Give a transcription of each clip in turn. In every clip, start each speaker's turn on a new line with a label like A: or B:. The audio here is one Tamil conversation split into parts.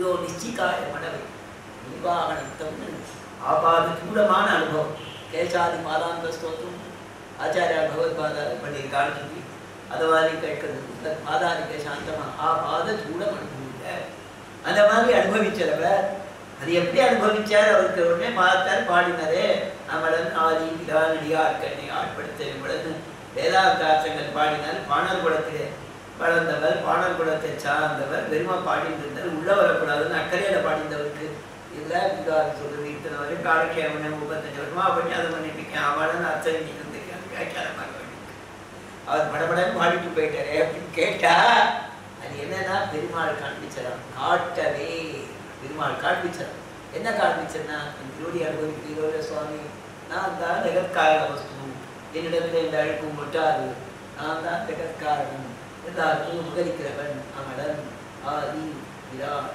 A: யோ நிச்சிகாய மனவை நிர்வாகணத்தம் ஆபாத தூரமான அனுபவம் கேசாதி மாதாந்த ஸ்தோத்திரம் ஆச்சாரியா பகவத்பாத பண்ணியிருக்கான்னு சொல்லி அதை மாதிரி கேட்கறது மாதானிக்க சாந்தமா ஆபாத தூரம் அனுபவிக்க அந்த மாதிரி அனுபவிச்சவர் அது எப்படி அனுபவிச்சார் அவருக்கு உடனே மாத்தார் பாடினாரே அமலன் ஆதி பிதா நடிகார் கண்ணை ஆட்படுத்த உடனே வேதாந்தாசங்கள் பாடினார் பாணர் குலத்திலே வளர்ந்தவர் பாணர் குலத்தை சார்ந்தவர் பெருமா பாடிட்டு இருந்தார் உள்ள வரக்கூடாதுன்னு அக்கறையில பாடிந்தவருக்கு இல்ல பிதார் சொல்றது இத்தனை வரை காலக்கேவன முப்பத்தஞ்சு வருஷமா பண்ணி அதை பண்ணிட்டு இருக்கேன் அவளன்னு அர்த்தம் இருந்திருக்கேன் வியாக்கியானமாக வேண்டியிருக்கு. அவர் படபடன்னு பாடிட்டு போயிட்டாரே அப்படின்னு கேட்டா அது என்னன்னா பெருமாள் காண்பிச்சாராம் காட்டவே பெருமாள் காண்பிச்சார் என்ன காண்பிச்சர்னா ஜோடி அனுபவிக்கிறோட சுவாமி நான் தான் ஜெகத்காரண வஸ்து என்னிடத்தில் இந்த அழுக்கும் முட்டாது நான் தான் ஜெகத்காரணம் எல்லாருக்கும் உபகரிக்கிறவன் அமலன் ஆதி விராட்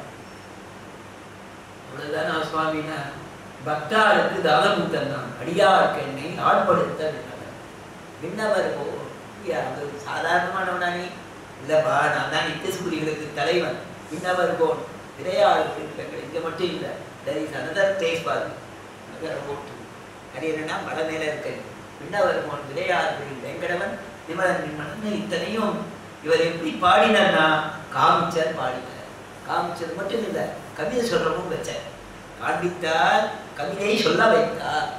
A: அவ்வளவுதான் நான் சுவாமினா பக்தாருக்கு தானபூத்தன் தான் அடியாருக்கு என்னை ஆட்படுத்த விண்ணவர் விண்ணவர் ஓ ஐயா, அது சாதாரணமானவனானே இல்லப்பா நான் தான் நித்தியசூரிகளுக்கு தலைவன் விண்ணவர் போன் விரையாளுக்கு இருக்கிறாங்க இங்க மட்டும் இல்லை தரி சனதர் தேய்ப்பாது நகர ஓட்டு அது என்னன்னா மலை மேல இருக்கு விண்ணவர் போன் விரையாறுகளில் வெங்கடவன் நிமலன் நிம்மலன் இத்தனையும் இவர் எப்படி பாடினார்னா காமிச்சார் பாடினார் காமிச்சது மட்டும் இல்லை கவிதை சொல்றவும் வச்சார் காண்பித்தார் கவிதை சொல்ல வைத்தார்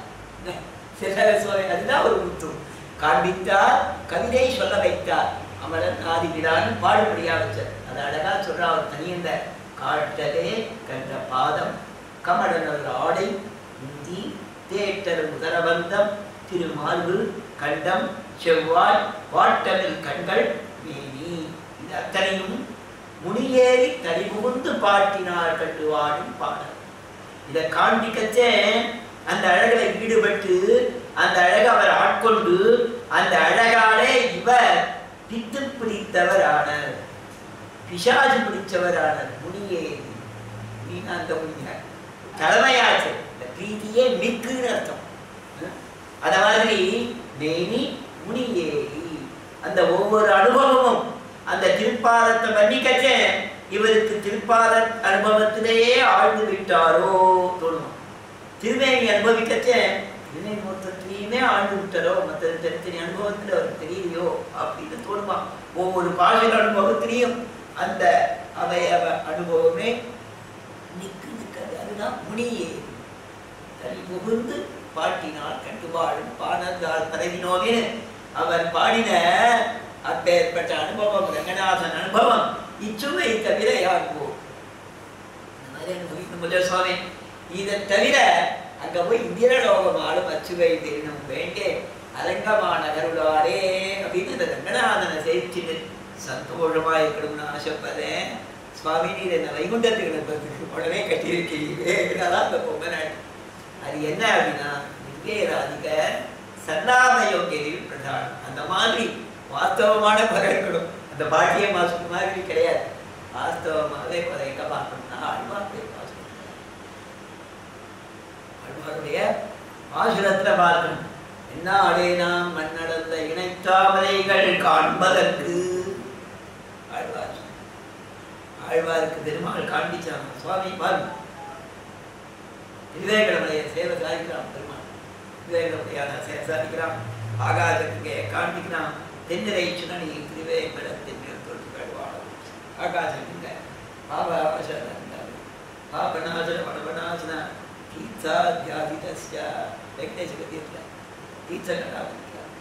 A: சில சுவை அதுதான் ஒரு முத்து காண்பித்தார் கவிதை சொல்ல வைத்தார் அமரன் ஆதிபிரான் பாடுபடியா வச்சார் அது அழகா சொல்ற அவர் தனியந்த காட்டலே கண்ட பாதம் கமலனது ஆடை இந்தி தேட்டர் உதரபந்தம் திருமார்பு கண்டம் செவ்வாய் வாட்டமில் கண்கள் மேனி இது அத்தனையும் முனியேறி தனி புகுந்து பாட்டினார் கண்டு வாடும் பாடல் இதை காண்பிக்கச்சே அந்த அழகுல ஈடுபட்டு அந்த அழகை அவர் ஆட்கொண்டு அந்த அழகாலே இவர் பித்து பிடித்தவர் ஆனார் பிசாசு பிடிச்சவர் ஆனார் முனியேறி நீங்க அந்த முனியார் தலைமையாச்சு இந்த பிரீதியே மிக்குன்னு அர்த்தம் அஹ்? அத மாதிரி மேனி முனியேறி அந்த ஒவ்வொரு அனுபவமும் அந்த திருப்பாதத்தை வர்ணிக்கச்சே இவருக்கு திருப்பாத அனுபவத்திலேயே ஆழ்ந்து விட்டாரோ தோணுமா திருமேனி அனுபவிக்கச்சே திருமேனி மொத்தத்திலையுமே ஆழ்ந்து விட்டாரோ மற்ற தனித்தனி அனுபவத்துல அவருக்கு தெரியலையோ அப்படின்னு தோணுமா ஒவ்வொரு பாஷை அனுபவத்திலையும் அந்த அவயவ அனுபவமே நிக்கு நிற்காது அதுதான் முனியே தனி புகுந்து பாட்டினால் கண்டு வாழும் பானந்தால் பரவினோவின்னு அவர் பாடின அப்பேற்பட்ட அனுபவம் ரங்கநாதன் அனுபவம் இச்சுவை தவிர யாருக்கோ இந்த மாதிரி அனுபவிக்கும் முதல் சுவாமி இதை தவிர அங்க போய் இந்திரலோகம் ஆளும் அச்சுவை தினம் வேண்டே அலங்கமான கருளாரே அப்படின்னு இந்த ரங்கநாதனை சேர்த்துட்டு சந்தோஷமா இருக்கணும்னு ஆசைப்படுறேன் சுவாமி நீர் என்ன வைகுண்டத்துக்கு நம்புறதுக்கு உடனே கட்டியிருக்கீங்களே அதான் அந்த பொம்மை நாடு அது என்ன அப்படின்னா நிர்வேராதிக சன்னாமயோகியரில் பிரதானம் அந்த மாதிரி வாஸ்தவமான பகை இருக்கணும் அந்த பாட்டிய மாசு மாதிரி கிடையாது வாஸ்தவமாகவே பதைக்க பார்க்கணும்னா ஆழ்வார்த்தை வாசனம் ஆழ்வாருடைய ஆசுரத்துல பார்க்கணும் என்ன அடையலாம் மண்ணடந்த இணைத்தாமரைகள் காண்பதற்கு ஆழ்வார் ஆழ்வாருக்கு பெருமாள் காண்பிச்சாங்க சுவாமி பாருங்க விவேகடமுடைய சேவை சாதிக்கிறான் பெருமாள் விவேகமுடையான சேவை சாதிக்கிறான் ஆகாசத்துக்கு காண்பிக்கிறான் தென்னிறை சுனனி திருவேங்கடத்தின் தொற்றுகள் வாழும் ஆகாசம் இல்லை பாப அவசரம் பாபநாசன படபநாசன தீர்த்தா தியாதிதஸ்ய வெங்கடேச கதியத்தில் தீர்த்தங்களாக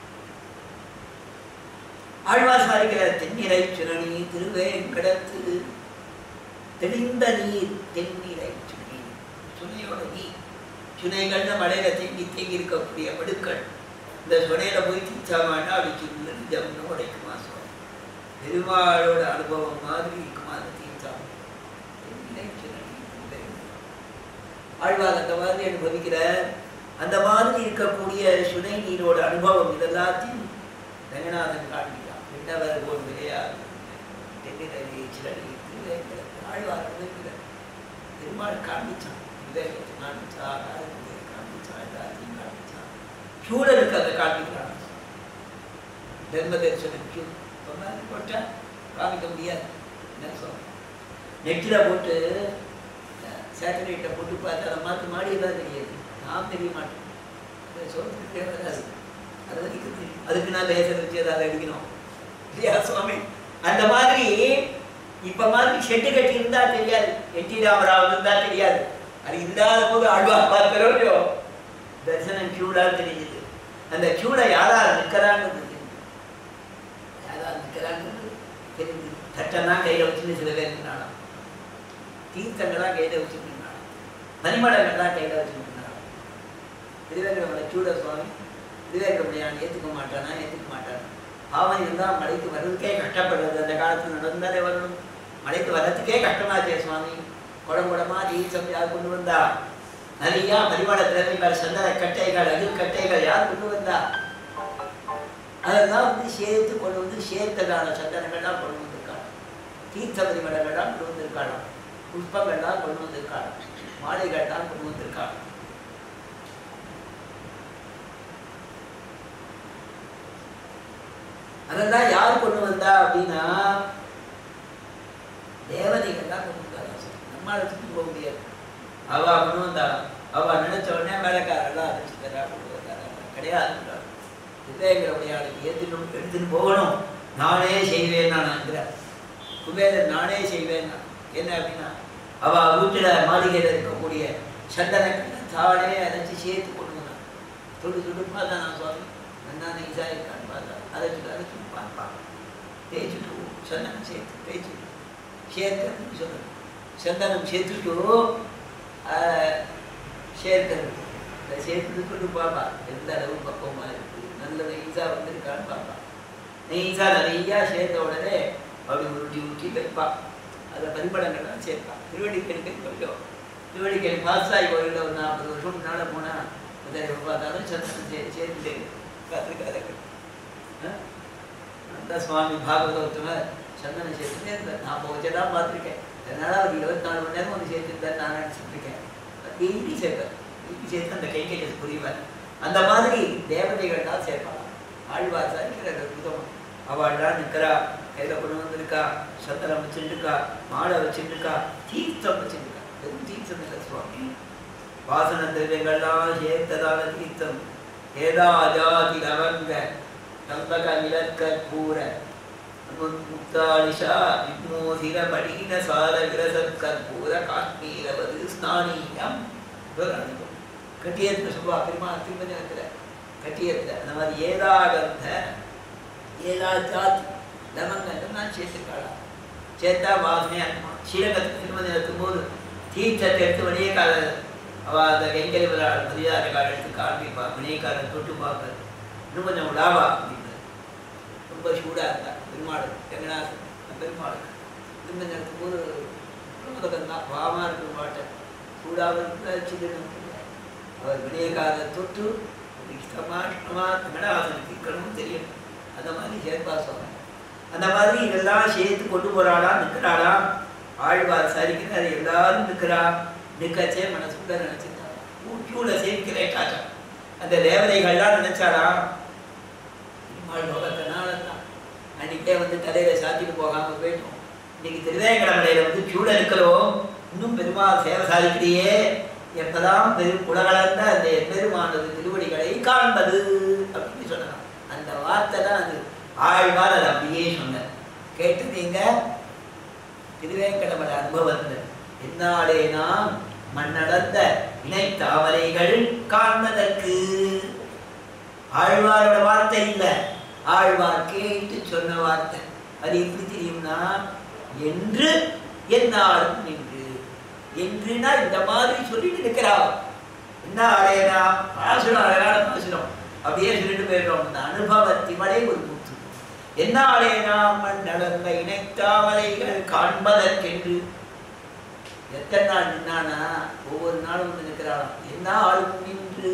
A: ஆழ்வார் சாதிக்கிற தென்னிறை சுனனி திருவேங்கடத்து தெளிந்த நீர் தென்னிறை சுனி சுனையோட நீர் சுனைகள்னு மலையில தேங்கி தேங்கி இருக்கக்கூடிய மடுக்கள் இந்த சுனையில போய் தீச்சாமான்னா அப்படி சின்ன ஜம்னு உடைக்குமா சுவாமி பெருமாளோட அனுபவம் மாதிரி இருக்குமா அந்த தீர்த்தம் தென்னிறை சுனனி திருவேங்கடம். ஆழ்வார் அந்த மாதிரி அனுபவிக்கிற அந்த மாதிரி இருக்கக்கூடிய சுனை நீரோட அனுபவம் இதெல்லாத்தையும் ரங்கநாதன் காண்பிக்கிறான் விண்ணவர் போல் விளையாடு தென்னிறை சிறடி திருவேங்கடத்து ஆழ்வார் அனுபவிக்கிறார் பெருமாள் காண்பிச்சான் விவேகத்தை காண்பிச்சா ஆராதனையை காண்பிச்சா எல்லாத்தையும் காண்பிச்சான் சூழலுக்கு அதை காண்பிக்கிறான் தர்ம தரிசனம் கியூ சொன்னாரு போட்டா காமிக்க முடியாது என்ன சொல்ற நெட்டில போட்டு சேட்டலைட்டை போட்டு பார்த்து அதை மாற்றி மாடி தான் தெரியாது நாம் தெரிய மாட்டோம் அது சொல்லிட்டே வராது அது வரைக்கும் தெரியும் அதுக்கு நான் லேசர் வச்சு ஏதாவது அடிக்கணும் இல்லையா சுவாமி அந்த மாதிரி இப்ப மாதிரி ஷெட்டு கட்டி இருந்தா தெரியாது என் டி ராமராவ் இருந்தா தெரியாது அது இல்லாத போது அழுவா பார்க்கிறோம் இல்லையோ தரிசனம் கியூடா தெரியுது அந்த கியூட யாரா நிற்கிறான்னு தெரியுது யாரா நிற்கிறாங்கிறது தெரியுது தட்டெல்லாம் கையில வச்சுன்னு சில பேர் நின்னாலாம் தீர்த்தங்கள்லாம் கையில வச்சுட்டு நின்னாலாம் மணிமடங்கள்லாம் கையில வச்சுட்டு நின்னாலாம் திருவேங்கடமலை சூட சுவாமி திருவேங்கடமலையான் ஏத்துக்க மாட்டானா ஏத்துக்க மாட்டானா பாவம் இருந்தா மலைக்கு வர்றதுக்கே கஷ்டப்படுறது அந்த காலத்துல நடந்தாலே வரணும் மலைக்கு வர்றதுக்கே கஷ்டமாச்சே சுவாமி குடம் குடமா தீசம் யார் கொண்டு வந்தா நிறைய பரிமாண திறமைகள் சந்தன கட்டைகள் அகில் கட்டைகள் யார் கொண்டு வந்தா அதெல்லாம் வந்து சேர்த்து கொண்டு வந்து சேர்த்ததான சந்தனங்கள்லாம் கொண்டு வந்திருக்காங்க தீர்த்த பரிமளங்கள்லாம் கொண்டு வந்திருக்காங்க புஷ்பங்கள்லாம் கொண்டு வந்திருக்காங்க மாலைகள்லாம் கொண்டு வந்திருக்காங்க அதெல்லாம் யார் கொண்டு வந்தா அப்படின்னா தேவதைகள்லாம் கொண்டு வந்தாங்க நம்மளால தூக்கி போக முடியாது அவ கொண்டு வந்தா அவ நினைச்ச உடனே வேலைக்காரெல்லாம் அழைச்சு தரா கொண்டு வந்தாரா கிடையாது விவேகருடைய ஏற்றினும் எடுத்துன்னு போகணும் நானே செய்வேன் நான் என்கிறார் குபேரன் நானே செய்வேன் நான் என்ன அப்படின்னா அவ வீட்டுல மாளிகையில இருக்கக்கூடிய சந்தனங்களை தானே அரைச்சி சேர்த்து கொண்டு வந்தான் துடு துடுப்பா தான் நான் சுவாமி என்ன நைஸா இருக்கான்னு பார்த்தா அரைச்சிட்டு அரைச்சிட்டு பார்ப்பான் தேய்ச்சிட்டு சந்தனம் சேர்த்து தேய்ச்சிட்டு சேர்க்கன்னு சொல்லணும் சந்தனம் சேர்த்துட்டு சேர்க்கணும் இந்த சேர்த்து கொண்டு பார்ப்பா எந்த அளவு பக்குவமா இருக்கு நல்ல நெய்ஸா வந்திருக்கான்னு பார்ப்பா நெய்ஸா நிறையா சேர்த்த உடனே அப்படி உருட்டி உருட்டி வைப்பா அதில் பரிமளங்கள்லாம் சேர்ப்பா திருவடிக்கலுக்கு கொஞ்சம் திருவடிக்கல் பாஸ் ஆகி ஒரு ஒரு நாற்பது வருஷம் முன்னால போனா முதல்ல பார்த்தாலும் சந்தனம் சே சேர்த்து காத்திருக்காரு அந்த சுவாமி பாகவதோத்தமர் சந்தனம் சேர்த்துட்டே இருந்தார் நான் போச்செல்லாம் பார்த்துருக்கேன் அதனால அவர் இருபத்தி நாலு மணி நேரம் வந்து சேர்த்துருந்தார் நான் நினச்சிட்டு இருக்கேன் டெய்லி சேர்ப்பார் டெய்லி சேர்த்து அந்த கை கையை புரிவார் அந்த மாதிரி தேவதைகள் தான் சேர்ப்பாங்க ஆழ்வார் சரிக்கிறார் அற்புதம் அவள்லாம் நிற்கிறா கையில கொண்டு வந்திருக்கா சந்தனம் வச்சுருக்கா மாலை வச்சுருக்கா தீர்த்தம் வச்சுருக்கா வெறும் தீர்த்தம் இல்லை சுவாமி வாசன திரவியங்கள்லாம் சேர்த்ததான தீர்த்தம் ஏதா ஜாதி லவங்க கம்பக நிலக்கற்பூர முக்தாலிஷா விமோதிர படீன சார விரசத் கற்பூர காஷ்மீரவது ஸ்நானீயம் கட்டியத்துல சொல்லுவா பெருமாள் திருமணத்துல கட்டியத்துல அந்த மாதிரி ஏதாகந்த ஏதா ஜாதி லவங்கெல்லாம் சேர்த்துக்காளா சேர்த்தா வாசனையா இருக்குமா ஸ்ரீரங்கத்துக்கு திருமதி நடத்தும் போது தீர்த்தத்தை எடுத்து வெளியே கால அவ அந்த கைங்கரி விளையாட மரியாத கால எடுத்து காண்பிப்பா வினையக்காரன் தொட்டு பார்க்க இன்னும் கொஞ்சம் உலாவா அப்படின்னு ரொம்ப சூடா இருந்தா பெருமாள் ரங்கநாதன் பெருமாள் திரும்ப நடத்தும் போது பிரமதகம் தான் பாவமா இருக்கிற பாட்டை சூடாக இருந்தா சில்லுன்னு அவர் வினயகார தொட்டு இஷ்டமா இஷ்டமா ரங்கநாதனுக்கு இருக்கணும்னு தெரியும் அந்த மாதிரி சேர்ப்பா சொல்றேன் அந்த மாதிரி இதெல்லாம் சேர்த்து கொண்டு போறாளா நிற்கிறாளா ஆழ்வார் சரிக்கிறார் எல்லாரும் நிற்கிறா நிற்கச்சே மனசுக்குள்ள நினைச்சிருந்தாங்க ஊட்டியூல சேர்க்கிறேன் காட்டா அந்த தேவதைகள்லாம் நினைச்சாரா பெருமாள் லோகத்தினால தான் அன்னைக்கே வந்து தலையில சாத்திட்டு போகாம போயிட்டோம் இன்னைக்கு திருவேங்கடமலையில வந்து கியூல இருக்கிறோம் இன்னும் பெருமாள் சேவை சாதிக்கிறியே எப்பதான் பெரு உலகளந்த அந்த பெருமானது திருவடிகளை காண்பது அப்படின்னு சொல்லலாம் அந்த வார்த்தை தான் அது ஆழ்வார் அதை அப்படியே சொன்னார் கேட்டுட்டீங்க திருவேங்கடமலை அனுபவத்தில் என்னாலே நாம் மண்ணடர்ந்த இணை தாமரைகள் காண்பதற்கு ஆழ்வாரோட வார்த்தை இல்லை ஆழ்வார் கேட்டு சொன்ன வார்த்தை அது எப்படி தெரியும்னா என்று என்னாலும் நின்று என்றுனா இந்த மாதிரி சொல்லிட்டு இருக்கிறார் என்ன அடையனா பாசுரம் அழகான பாசுரம் அப்படியே சொல்லிட்டு போயிடுறோம் இந்த அனுபவத்திமலை ஒரு கூத்து என்ன அடையனாம் நடந்த இணைத்தாமலைகள் காண்பதற்கென்று எத்தனை நாள் நின்னானா ஒவ்வொரு நாளும் வந்து நிற்கிறாளாம் என்ன ஆளும் நின்று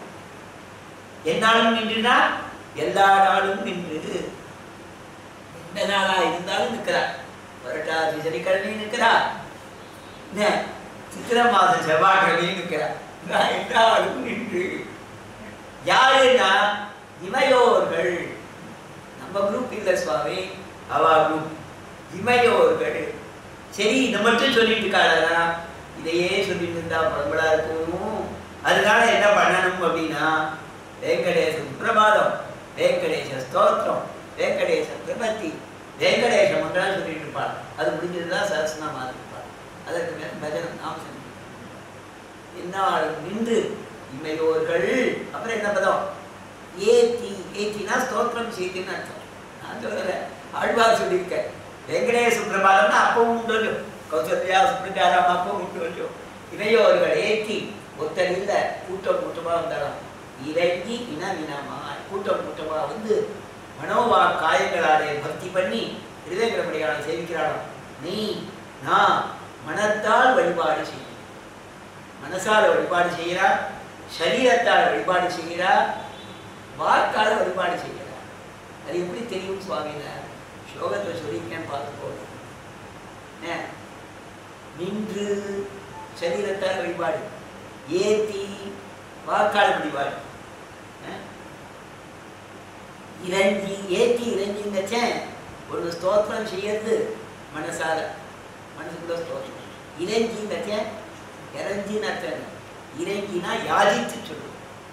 A: என்னாலும் நின்றுனா எல்லா நாளும் நின்று எந்த நாளா இருந்தாலும் நிற்கிறார் புரட்டாசி சனிக்கிழமையும் நிற்கிறார் என்ன சித்திர மாதம் செவ்வாய்க்கிழமையும் நிற்கிறார் நான் எல்லாரும் நின்று யாருன்னா இமையோர்கள் நம்ம குரூப் இல்லை சுவாமி அவா குரூப் இமையோர்கள் சரி இதை மட்டும் சொல்லிட்டு இருக்காளா இதையே சொல்லிட்டு இருந்தா புலம்பலா இருக்கும் அதனால என்ன பண்ணணும் அப்படின்னா வெங்கடேச சுப்பிரபாதம் வெங்கடேச ஸ்தோத்திரம் வெங்கடேச பிரபத்தி வெங்கடேச மந்திரம் சொல்லிட்டு இருப்பார் அது முடிஞ்சதுதான் சரஸ்நாமா இருப்பார் அதற்கு மேல பஜனம் நாம் செஞ்சு என்னாலும் நின்று இமையோர்கள் அப்புறம் என்ன பதம் ஏத்தி ஏத்தினா ஸ்தோத்திரம் செய்தின்னு அர்த்தம் நான் சொல்லல ஆழ்வார் சொல்லியிருக்கேன் வெங்கடேச சுப்பிரபாதம்னா அப்பவும் உண்டு இல்லையோ? கௌசல்யா சுப்பிரச்சாரம் அப்பவும் உண்டு இல்லையோ? இமையோர்கள் ஏத்தி ஒத்தர் இல்ல கூட்டம் கூட்டமா வந்தாலும் இறங்கி இனவினமா கூட்டம் கூட்டமா வந்து மனோவா காயங்களாலே பக்தி பண்ணி திருவேங்கடப்படியான சேவிக்கிறாளாம் நீ நான் மனத்தால் வழிபாடு செய்யும் மனசால வழிபாடு செய்கிறா சரீரத்தால் வழிபாடு செய்கிறா வாக்கால வழிபாடு செய்கிறா அது எப்படி தெரியும் சுவாமியில ஸ்லோகத்தை சொல்லியிருக்கேன் பார்த்து போதும் என்ன? நின்று சரீரத்தால் வழிபாடு ஏத்தி வாக்கால் வழிபாடு அஹ்? இறங்கி ஏத்தி இறங்கிங்கச்சேன் ஒரு ஸ்தோத்திரம் செய்யறது மனசால மனசுக்குள்ள ஸ்தோத்திரம் இறங்கிங்கச்சேன் இறங்கின்னு அர்த்தம் என்ன? இறங்கினா யாதித்து சொல்லுவோம்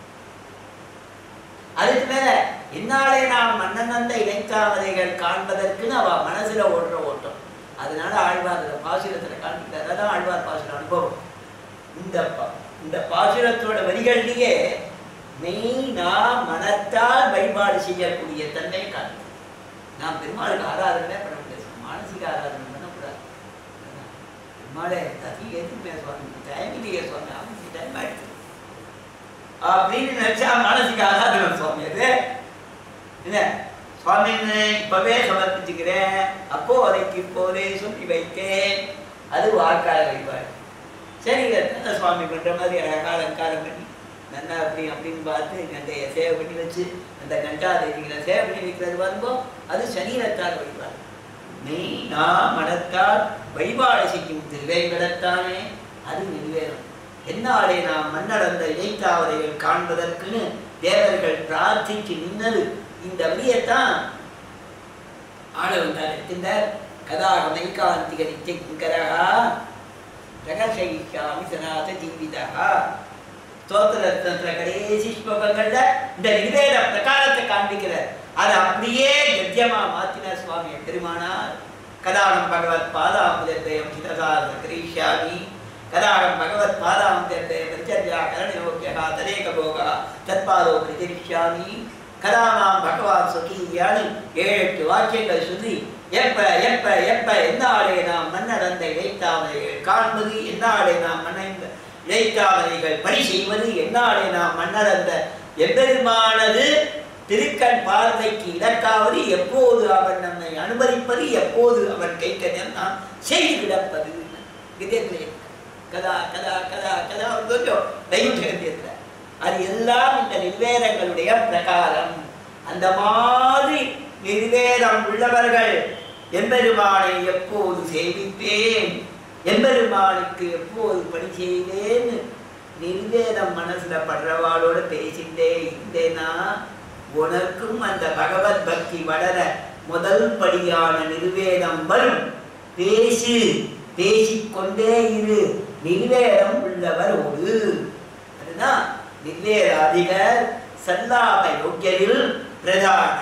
A: அதுக்கு மேல என்னாலே நாம் மன்னன் வந்த இணைத்தாமதைகள் காண்பதற்குன்னு அவ மனசுல ஓடுற ஓட்டம் அதனால ஆழ்வார் இந்த பாசுரத்துல காண்பிக்கிறார் அதான் ஆழ்வார் பாசுர அனுபவம் இந்த பா- இந்த பாசுரத்தோட வரிகள்லயே மெயினா மனத்தால் வழிபாடு செய்யக்கூடிய தன்மை காண்பு நான் பெருமாளுக்கு ஆராதனை பண்ண முடியாது மானசிக ஆராதனை பண்ணக்கூடாது பெருமாளே தத்தி எதுவுமே சுவாமி டைம் இல்லையே சுவாமி அவனுக்கு டைம் ஆயிடுச்சு அப்படின்னு நினைச்சா மானசிக ஆராதனை சுவாமி அது என்ன சுவாமின்னு இப்பவே சமர்ப்பிச்சுக்கிறேன் அப்போ அதைக்கு இப்போதே சொல்லி வைத்தேன் அது வாக்காள வழிபாடு சரி ரத்ன சுவாமி பண்ற மாதிரி அழகா அலங்காரம் பண்ணி நல்லா அப்படி அப்படின்னு பார்த்து கண்டைய சேவை பண்ணி வச்சு அந்த கண்டா தேவிகளை சேவை பண்ணி வைக்கிறது வரும்போது அது சரீரத்தால் வழிபாடு நீ நான் மனத்தால் வழிபாடு செய்யும் திருவேங்கடத்தானே அது நிறைவேறும் என்னாலே நாம் மன்னடந்த இடைத்தாவதைகள் காண்பதற்குன்னு தேவர்கள் பிரார்த்திக்கு நின்னது இந்த வழியைத்தான் ஆள வந்தார் இருக்கின்றார் கதாக மைகாந்திக நித்தியங்கரா ரகசயிஷ்யாமி சனாத ஜீவிதா ஸ்தோத்திரத்துல கடைசி ஸ்லோகங்கள்ல இந்த நிவேத பிரகாரத்தை காண்பிக்கிறார் அதை அப்படியே கத்தியமா மாத்தினார் சுவாமி பெருமானார் கதாகம் பகவத் பாதாமுதயம் சிதசார கிரீஷாமி கதாகம் பகவத் பாதாமுதயம் பரிச்சர்யா கரணியோக்கியா ததேக போகா தத்பாதோ பிரதிரிஷ்யாமி கதாமாம் பகவான் சொகீயானு ஏழு எட்டு வாக்கியங்கள் சொல்லி எப்ப எப்ப எப்ப எந்த ஆளை நாம் மன்னடந்த இடைத்தாமரைகள் காண்பது எந்த ஆளை நாம் மன்னைந்த இடைத்தாமரைகள் பணி செய்வது எந்த ஆளை நாம் மன்னடந்த எம்பெருமானது திருக்கண் பார்வைக்கு இலக்காவது எப்போது அவன் நம்மை அனுமதிப்பது எப்போது அவன் கைக்கரியம் நாம் செய்து கிடப்பது இதயத்திலே கதா கதா கதா கதா ஒரு கொஞ்சம் தைரியத்தில் அது எல்லாம் இந்த நிர்வேதங்களுடைய பிரகாரம் அந்த மாதிரி நிர்வேதம் உள்ளவர்கள் எம்பெருமானை எப்போது சேவிப்பேன் எம்பெருமானுக்கு எப்போது பணி செய்வேன் நிர்வேதம் மனசுல படுறவாளோட பேசிட்டே இருந்தேனா உனக்கும் அந்த பகவத் பக்தி வளர முதல் படியான நிர்வேதம் வரும் பேசு பேசிக்கொண்டே இரு நிர்வேதம் உள்ளவரோடு அதுதான் நிர்வேதாதிகர் சல்லாப யோக்கியரில் பிரதான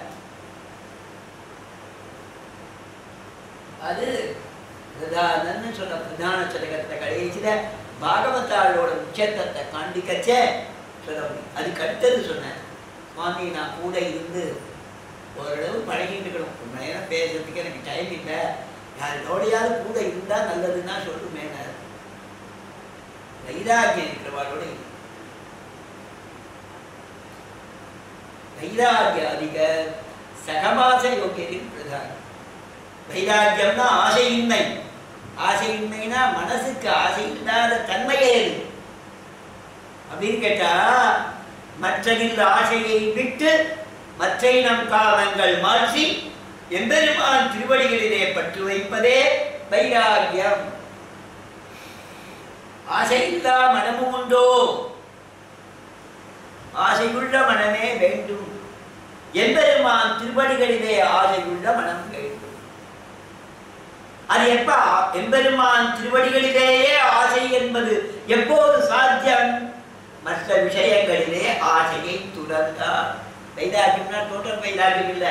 A: அது பிரதானன்னு சொன்ன பிரதான சதகத்தை கடைசியில பாகவதாளோட உச்சத்தத்தை காண்பிக்கச்சே சொல்ல முடியும் அதுக்கு அடுத்தது சொன்னேன் சுவாமி நான் கூட இருந்து ஓரளவு பழகிட்டு இருக்கணும் ரொம்ப நேரம் பேசுறதுக்கு எனக்கு டைம் இல்லை யாரோடையாவது கூட இருந்தா நல்லதுன்னா சொல்லுமே வைராக்கியம் இருக்கிறவாளோட இரு. வைராக்கியாதிக சகமாச யோக்கியத்தின் பிரதானம் வைராக்கியம்னா ஆசையின்மை ஆசையின்மைனா மனசுக்கு ஆசை இல்லாத தன்மையே இது அப்படின்னு கேட்டா மற்றதில் ஆசையை விட்டு மற்றை நம் காலங்கள் மாற்றி எம்பெருமான் திருவடிகளிலே பற்று வைப்பதே வைராக்கியம் ஆசையில்லா மனமும் உண்டோ ஆசையுள்ள மனமே வேண்டும் எம்பெருமான் திருவடிகளிலே ஆசையுள்ள மனம் வேண்டும் அது எப்ப எம்பெருமான் திருவடிகளிலேயே ஆசை என்பது எப்போது சாத்தியம் மற்ற விஷயங்களிலே ஆசையை துறந்தார் வைராகியம்னா டோட்டல் வைராகியம் இல்லை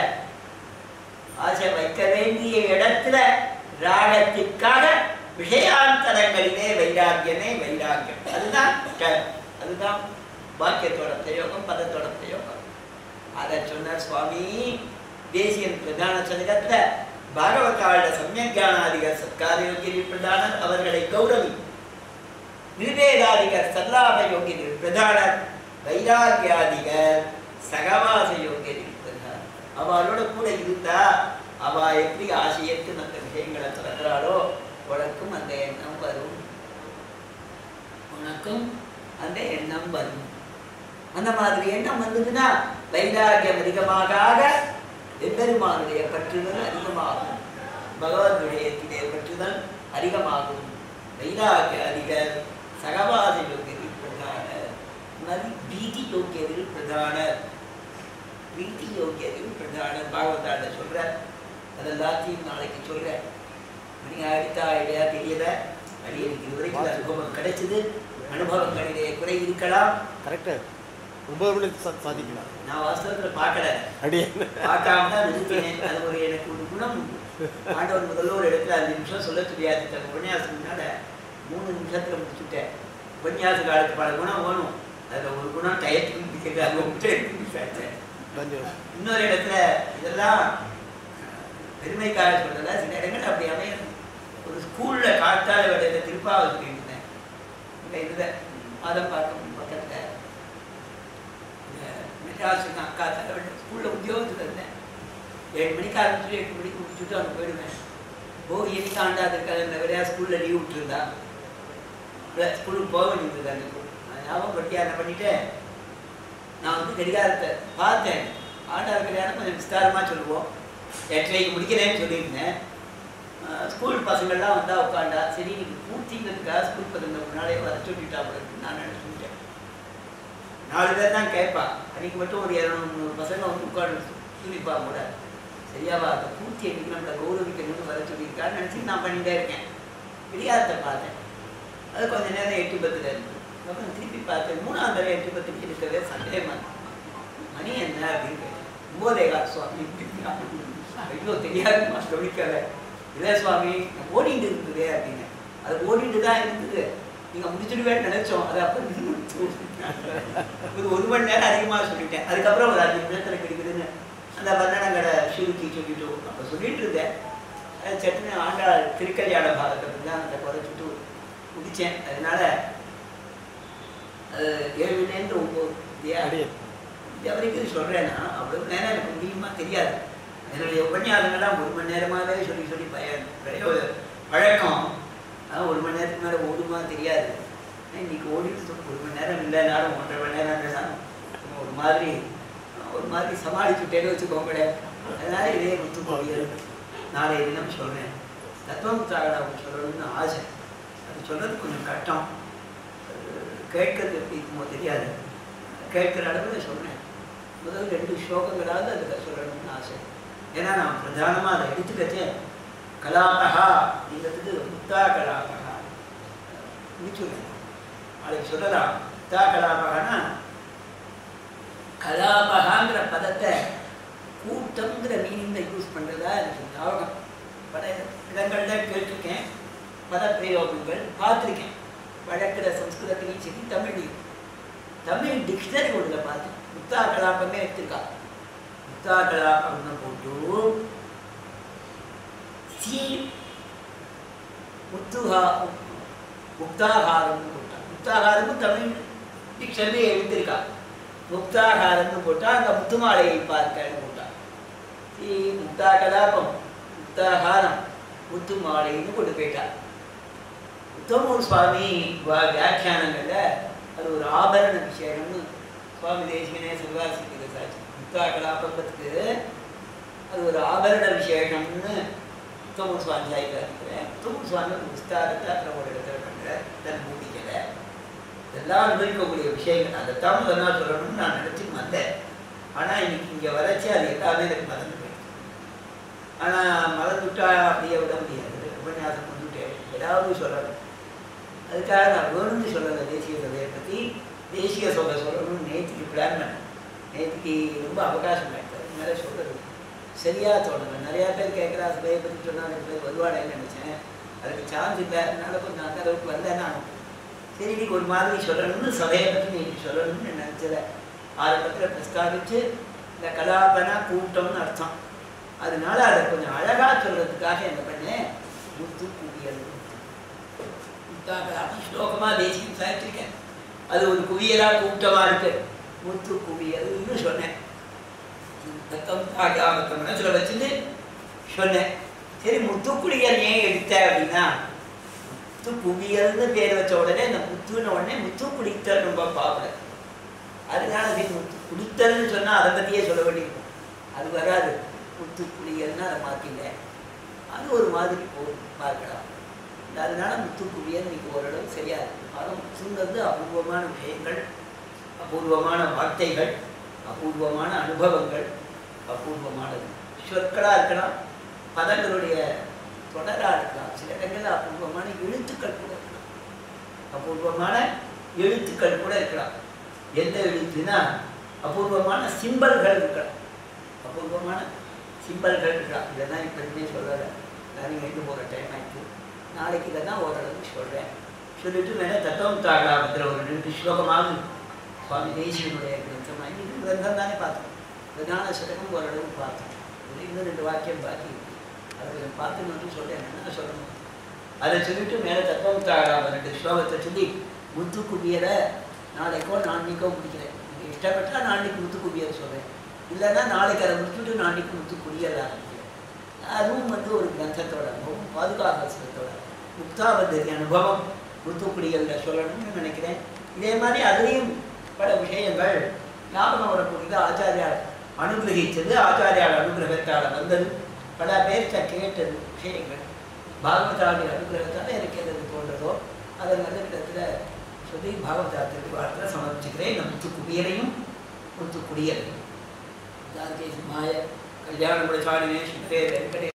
A: ஆசை வைக்க வேண்டிய இடத்துல ராகத்திற்காக விஷயாந்தரங்களிலே வைராக்கியமே வைராக்கியம் அதுதான் க- அதுதான் வாக்கியத்தோட பிரயோகம் பதத்தோட பிரயோகம் அதை சொன்னார் சுவாமி தேசியன் பிரதான சதகத்துல பாகவதாள சமயஞானாதிகர் சத்கார யோகிரி பிரதானர் அவர்களை கௌரவி நிர்வேதாதிகர் சல்லாப யோகிரி பிரதானர் வைராக்கியாதிகர் சகவாச யோகிரி பிரதானர் அவளோட கூட இருந்தா அவ எப்படி ஆசையத்து மற்ற விஷயங்களை திறக்கிறாளோ உனக்கும் அந்த எண்ணம் வரும் உனக்கும் அந்த எண்ணம் வரும் அந்த மாதிரி எண்ணம் வந்ததுன்னா வைராக்கியம் அதிகமாக ஆக எம்பெருமானுடைய பற்றுதல் அதிகமாகும் பகவத் விடயத்திலே பற்றுதல் அதிகமாகும் வைராக்கிய அதிக சகவாத யோகியத்தில் பிரதான நதி பீதி யோகியத்தில் பிரதான பீதி யோகியத்தில் பிரதான பாகவதாட சொல்ற அது எல்லாத்தையும் நாளைக்கு சொல்றேன் நீங்க அடித்தா இல்லையா தெரியல அடி எனக்கு இதுவரைக்கும் அனுபவம் கிடைச்சது அனுபவங்களிலே குறை இருக்கலாம்
B: கரெக்டு ஒன்பது மணிக்கு சா- சாதிக்கலாம்
A: நான் வாஸ்தவத்துல பார்க்கல
B: அடியே
A: பார்க்காம தான் நிறுத்தினேன் அது ஒரு எனக்கு ஒரு குணம் உண்டு. ஆண்டவர் முதல்ல ஒரு இடத்துல அஞ்சு நிமிஷம் சொல்ல தெரியாது தன் உபன்யாசத்தினால மூணு நிமிஷத்துல முடிச்சுட்டேன் உபன்யாச காலத்து பல குணம் வேணும் அதுல ஒரு குணம் டயத்துக்கு பிடிக்கிறது விட்டு பேசேன்
B: தன்யவாதம்
A: இன்னொரு இடத்துல இதெல்லாம் பெருமைக்காக சொல்றதா சில இடங்கள் அப்படி அமையும் ஒரு ஸ்கூல்ல காத்தால வேலையில திருப்பாவை சொல்லிட்டு இருந்தேன் இங்க இதுல மாதம் பார்க்க பக்கத்துல இந்த மெட்ராஸுக்கு அக்கா தலைவன் ஸ்கூல்ல உத்தியோகத்துல இருந்தேன் ஏழு மணிக்கு ஆரம்பிச்சுட்டு எட்டு மணிக்கு முடிச்சுட்டு அங்கே போயிடுவேன் ஓ இன்னைக்கு ஆண்டாது இருக்காது இந்த வேலையா ஸ்கூல்ல லீவ் விட்டுருந்தா இல்லை ஸ்கூலுக்கு போக வேண்டியது அன்னைக்கு நான் ஞாபகம் பட்டியா என்ன பண்ணிட்டேன் நான் வந்து கடிகாரத்தை பார்த்தேன் ஆண்டார் கல்யாணம் கொஞ்சம் விஸ்தாரமாக சொல்லுவோம் எட்டரைக்கு முடிக்கிறேன்னு சொல்லியிருந்தேன் ஆஹ் ஸ்கூல் பசங்கள்லாம் வந்தா உட்காண்டா சரி இன்னைக்கு பூர்த்திங்கிறதுக்காக ஸ்கூல் பசங்க முன்னாலே வர சொல்லிட்டா போல இருக்குன்னு நான் நினச்சிட்டேன் நாலு பேர் தான் கேட்பா அன்னைக்கு மட்டும் ஒரு இரநூறு முந்நூறு பசங்க வந்து உட்காந்து சொல்லிப்பா கூட சரியாவா அந்த பூர்த்தி அன்னைக்கு நம்மளை கௌரவிக்கணும்னு வர சொல்லியிருக்கான்னு நினச்சி நான் பண்ணிட்டே இருக்கேன் கடிகாரத்தை பார்த்தேன் அது கொஞ்ச நேரம் எட்டு பத்துல இருந்து அப்புறம் திருப்பி பார்த்தேன் மூணாம் தடவை எட்டு பத்துக்கு இருக்கவே சந்தேகமா இருக்கு. மணி என்ன அப்படின்னு கேட்டேன். ஒன்பதே கால் சுவாமி ஐயோ தெரியாதுமா கவனிக்கல இல்லை சுவாமி நான் ஓடிட்டு இருந்தது அப்படின்னு அது ஓடிட்டு தான் இருந்தது நீங்க முடிச்சுடுவேன்னு நினைச்சோம் அது அப்ப நின்னுடுச்சு. ஒரு ஒரு மணி நேரம் அதிகமா சொல்லிட்டேன் அதுக்கப்புறம் ஒரு அஞ்சு நிமிஷத்துல கிடைக்குதுன்னு அந்த வர்ணனங்களை சுருக்கி சொல்லிட்டு அப்ப சொல்லிட்டு இருந்தேன் அது சட்டுன்னு ஆண்டாள் திருக்கல்யாண பாகத்தை தான் அந்த குறைச்சிட்டு முடிச்சேன் அதனால அது ஏழுலேருந்து ஒம்பது இல்லையா
B: அடியே
A: இது வரைக்கும் சொல்கிறேன்னா அவ்வளவு நேரம் எனக்கு முடியுமா தெரியாது என்னுடைய உபன்யாசங்கள்லாம் ஒரு மணி நேரமாகவே சொல்லி சொல்லி பயன் பிரயோக பழக்கம் ஆனால் ஒரு மணி நேரத்துக்கு மேலே ஓடுமா தெரியாது ஆனா இன்னைக்கு ஓடிட்டு ஒரு மணி நேரம் இல்லைனாலும் ஒன்றரை மணி நேரம் இல்லைனாலும் ஒரு மாதிரி ஒரு மாதிரி சமாளிச்சுட்டேன்னு வச்சுக்கோங்களேன் அதனால இதே முத்து கோவில் நாளைய தினம் சொல்கிறேன் தத்துவம் தாகடாவும் சொல்லணும்னு ஆசை அது சொல்கிறது கொஞ்சம் கஷ்டம் அது கேட்கறது எப்படி இருக்குமோ தெரியாது கேட்குற அளவில் சொன்னேன் முதல் ரெண்டு ஸ்லோகங்களாவது அதுக்கு சொல்லணும்னு ஆசை ஏன்னா நான் பிரதானமாக அதை எடுத்துக்கச்சேன் கலாபகா அப்படிங்கிறதுக்கு முத்தா கலாபகா முடிச்சுடுறேன் நாளைக்கு சொல்லலாம் முத்தா கலாபகானா கலாபகாங்கிற பதத்தை கூட்டம்ங்கிற மீனிங்கில் யூஸ் பண்ணுறதா எனக்கு ஞாபகம் பல இடங்களில் கேட்டிருக்கேன் பத பிரயோகங்கள் பார்த்துருக்கேன் வழக்கிற சம்ஸ்கிருதத்திலையும் சரி தமிழ்லையும் தமிழ் டிக்ஷனரி ஒன்றுல பார்த்தேன் முத்தா கலாபமே எடுத்திருக்கா முத்தா கலாபம்னு போட்டு சி முத்துஹா முக்தாகாரம்னு போட்டா முக்தாகாரமும் தமிழ் டிக்ஷனரி எழுதியிருக்கா முக்தாகாரம்னு போட்டா அந்த முத்துமாலையை பார்க்கன்னு போட்டா சி முக்தா கலாபம் முக்தாகாரம் முத்துமாலைன்னு கொண்டு போயிட்டா உத்தமூர் சுவாமி வா- வியாக்கியானங்கள்ல அது ஒரு ஆபரண விஷயம்னு சுவாமி தேசிகனே சிவகாசிக்கு சாட்சி முக்தா கலாபத்துக்கு அது ஒரு ஆபரண விசேஷம்னு உத்தமூர் சுவாமி சாய்க்கிறேன் உத்தமூர் சுவாமி ஒரு விஸ்தாரத்தை அப்புறம் ஒரு இடத்துல பண்ற தன் மூடிக்கலை இதெல்லாம் அனுபவிக்கக்கூடிய விஷயங்கள் அதைத்தான் முதல் நாள் சொல்லணும்னு நான் நினச்சிட்டு வந்தேன் ஆனால் இன்னைக்கு இங்கே வரைச்சி அது எல்லாமே எனக்கு மறந்து போயிடுச்சு ஆனால் மறந்துட்டா அப்படியே விட முடியாது உபன்யாசம் வந்துட்டேன் ஏதாவது சொல்லணும் அதுக்காக நான் வேணும்னு சொல்லலை தேசிய சபையை பற்றி தேசிய சபை சொல்லணும்னு நேற்றுக்கு பிளான் பண்ணேன் நேற்றுக்கு ரொம்ப அவகாசம் ஆயிடுச்சு அதுக்கு மேலே சொல்கிறது சரியாக தோணலை நிறையா பேர் கேட்குறா சபையை பற்றி சொன்னால் ரெண்டு பேர் வருவாடேன்னு நினச்சேன் அதுக்கு சார்ஜ் இல்லை அதனால கொஞ்சம் அந்த அளவுக்கு வரல நான் சரி இன்னைக்கு ஒரு மாதிரி சொல்லணும்னு சபையை பற்றி இன்னைக்கு சொல்லணும்னு நினச்சல ஆரம்பத்தில் பிரஸ்தாபிச்சு இந்த கலாபன கூட்டம்னு அர்த்தம் அதனால அதை கொஞ்சம் அழகாக சொல்கிறதுக்காக என்ன பண்ணேன் முத்து குவியல் முத்தாக ஸ்லோகமாக தேசியம் சாய்ச்சிருக்கேன் அது ஒரு குவியலாக கூட்டமாக இருக்கு முத்து குவியல்னு சொன்னேன் தத்தம் தாகாமத்தை மனசில் வச்சுட்டு சொன்னேன் சரி முத்துக்குடியல் ஏன் எடுத்த அப்படின்னா முத்து குவியல்னு பேர் வச்ச உடனே இந்த முத்துன்னு உடனே முத்து குடித்தல் ரொம்ப பாவல அதனால சரி முத்து குடித்தல்னு சொன்னால் அதை பற்றியே சொல்ல வேண்டியிருக்கும் அது வராது முத்து குளியல்னு அதை மாற்றிங்க அது ஒரு மாதிரி போகும் பார்க்கலாம் அதனால முத்து குவியல் இன்னைக்கு ஓரளவு சரியா இருக்கு ஆனால் முத்துங்கிறது அபூர்வமான விஷயங்கள் அபூர்வமான வார்த்தைகள் அபூர்வமான அனுபவங்கள் அபூர்வமானது சொற்களாக இருக்கலாம் பதங்களுடைய தொடராக இருக்கலாம் சில இடங்களில் அபூர்வமான எழுத்துக்கள் கூட இருக்கலாம் அபூர்வமான எழுத்துக்கள் கூட இருக்கலாம் எந்த எழுத்துனா அபூர்வமான சிம்பல்கள் இருக்கலாம் அபூர்வமான சிம்பல்கள் இருக்கலாம் இதெல்லாம் இப்போ எதுவுமே சொல்லலை நான் நீங்கள் எங்கே போகிற டைம் ஆயிடுச்சு நாளைக்கு இதெல்லாம் ஓரளவுக்கு சொல்கிறேன் சொல்லிட்டு வேணா தத்துவம் தாகலாபத்தில் ஒரு ரெண்டு ஸ்லோகமாவது சுவாமி தேசியனுடைய கிரந்தமாக இன்னைக்கு கிரந்தம் தானே பார்த்தோம் பிரதான சதகம் ஓரளவு பார்த்தோம் இது இன்னும் ரெண்டு வாக்கியம் பாக்கி இருக்கு அதை கொஞ்சம் பார்த்து மட்டும் சொல்கிறேன் என்ன சொல்லணும் அதை சொல்லிட்டு மேலே தத்துவம் தாகலாப ரெண்டு ஸ்லோகத்தை சொல்லி முத்து குவியலை நாளைக்கோ நாளைக்கோ முடிக்கிறேன் நீங்கள் இஷ்டப்பட்டால் நாளைக்கு முத்து குவியல் சொல்கிறேன் இல்லைன்னா நாளைக்கு அதை முடிச்சுட்டு நாளைக்கு முத்து குவியல் ஆரம்பிக்கிறேன் அதுவும் வந்து ஒரு கிரந்தத்தோட அனுபவம் பாதுகாப்பத்தோட முக்தாபத்தரி அனுபவம் முத்துக்குடிகளில் சொல்லணும்னு நினைக்கிறேன் இதே மாதிரி அதுலேயும் பல விஷயங்கள் ஞாபகம் வரக்கூடியது ஆச்சாரியால் அனுகிரகித்தது ஆச்சாரியால் அனுகிரகத்தால் வந்தது பல பேர்கிட்ட கேட்டது விஷயங்கள் பாகவதாவுடைய அனுகிரகத்தால் எனக்கு எது தோன்றதோ அதை நல்ல விதத்தில் சொல்லி பாகவதாத்திற்கு வார்த்தை சமர்ப்பிச்சுக்கிறேன் இந்த முத்துக்குடியலையும் முத்துக்குடியலையும் மாய கல்யாண பிரசாரினே சுத்தே வெங்கடே